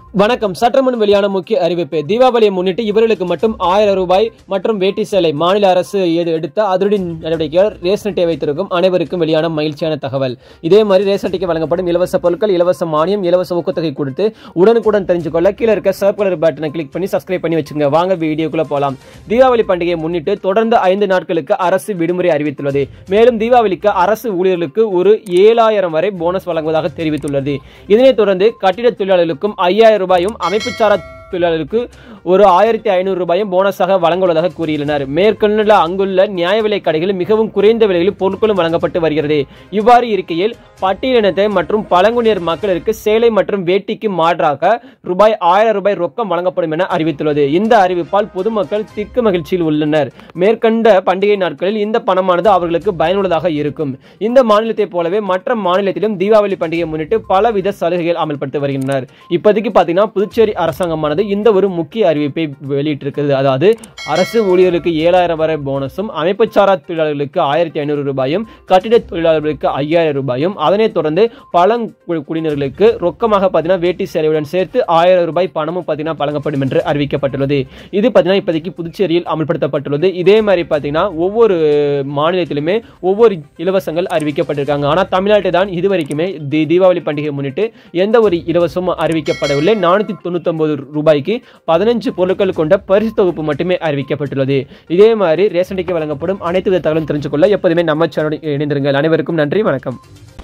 வணக்கம் சற்றுமுன் வெளியான முக்கிய அறிவிப்பு தீபாவளியை முன்னிட்டு இவர்களுக்கு மட்டும் ஆயிரம் ரூபாய் மற்றும் வேட்டி சேலை மாநில அரசு எது எடுத்த அதிரடி நடவடிக்கையால் ரேஷன் அட்டை வைத்திருக்கும் அனைவருக்கும் வெளியான மகிழ்ச்சியான தகவல் இதே மாதிரி ரேஷன் அட்டைக்கு வழங்கப்படும் இலவச பொருட்கள் இலவச மானியம் இலவச ஊக்கத்தொகை கொடுத்து உடனுக்குடன் தெரிஞ்சுக்கொள்ள கீழே இருக்க சர்ப் கலர் பட்டனை கிளிக் பண்ணி சப்ஸ்கிரைப் பண்ணி வச்சுங்க வாங்க வீடியோக்குள்ள போலாம் தீபாவளி பண்டிகையை முன்னிட்டு தொடர்ந்து ஐந்து நாட்களுக்கு அரசு விடுமுறை அறிவித்துள்ளது மேலும் தீபாவளிக்கு அரசு ஊழியர்களுக்கு ஒரு ஏழாயிரம் வரை போனஸ் வழங்குவதாக தெரிவித்துள்ளது இதனைத் தொடர்ந்து கட்டிட தொழிலாளர்களுக்கும் ஐயாயிரம் ரூபாயும் அமைப்புச்சாரா தொழிலாளருக்கு ஒரு ஆயிரத்தி ஐநூறு ரூபாயும் போனஸாக வழங்குவதாக கூறியுள்ளனர் மேற்கொண்டுள்ள அங்குள்ள நியாய விலை கடைகளில் மிகவும் குறைந்த விலையில் பொருட்களும் வழங்கப்பட்டு வருகிறது இவ்வாறு இருக்கையில் பட்டியலினத்தை மற்றும் பழங்குடியினர் மக்களுக்கு சேலை மற்றும் வேட்டிக்கு மாற்றாக ரூபாய் ஆயிரம் ரூபாய் ரொக்கம் வழங்கப்படும் என அறிவித்துள்ளது இந்த அறிவிப்பால் பொதுமக்கள் திக்கு மகிழ்ச்சியில் உள்ளனர் மேற்கண்ட பண்டிகை நாட்களில் இந்த பணமானது அவர்களுக்கு பயனுள்ளதாக இருக்கும் இந்த மாநிலத்தைப் போலவே மற்ற மாநிலத்திலும் தீபாவளி பண்டிகையை முன்னிட்டு பலவித சலுகைகள் அமல்படுத்தி வருகின்றனர் இப்போதைக்கு பார்த்தீங்கன்னா புதுச்சேரி அரசாங்கமானது இந்த ஒரு முக்கிய அறிவிப்பை வெளியிட்டிருக்கிறது அதாவது அரசு ஊழியர்களுக்கு ஏழாயிரம் வரை போனஸும் அமைப்புச்சாரா தொழிலாளர்களுக்கு ஆயிரத்தி ஐநூறு ரூபாயும் கட்டிட தொழிலாளர்களுக்கு ஐயாயிரம் ரூபாயும் அதனைத் தொடர்ந்து பழங்குடியினர்களுக்கு ரொக்கமாக பார்த்தீங்கன்னா வேட்டி சேலையுடன் சேர்த்து ஆயிரம் ரூபாய் பணமும் பார்த்தீங்கன்னா வழங்கப்படும் என்று அறிவிக்கப்பட்டுள்ளது இது பார்த்தீங்கன்னா இப்போதைக்கு புதுச்சேரியில் அமல்படுத்தப்பட்டுள்ளது இதே மாதிரி பார்த்தீங்கன்னா ஒவ்வொரு மாநிலத்திலுமே ஒவ்வொரு இலவசங்கள் அறிவிக்கப்பட்டிருக்காங்க ஆனால் தமிழ்நாட்டை தான் இதுவரைக்குமே தி தீபாவளி பண்டிகை முன்னிட்டு எந்த ஒரு இலவசமும் அறிவிக்கப்படவில்லை நானூற்றி தொண்ணூத்தொன்பது ரூபாய்க்கு பதினஞ்சு பொருட்கள் கொண்ட பரிசு தொகுப்பு மட்டுமே அறிவிக்கப்பட்டுள்ளது இதே மாதிரி ரேஷன் அட்டைக்கு வழங்கப்படும் அனைத்து வித தகவலும் தெரிஞ்சுக்கொள்ள எப்போதுமே நம்ம சேனலுடன் இணைந்திருங்கள் அனைவருக்கும் நன்றி வணக்கம்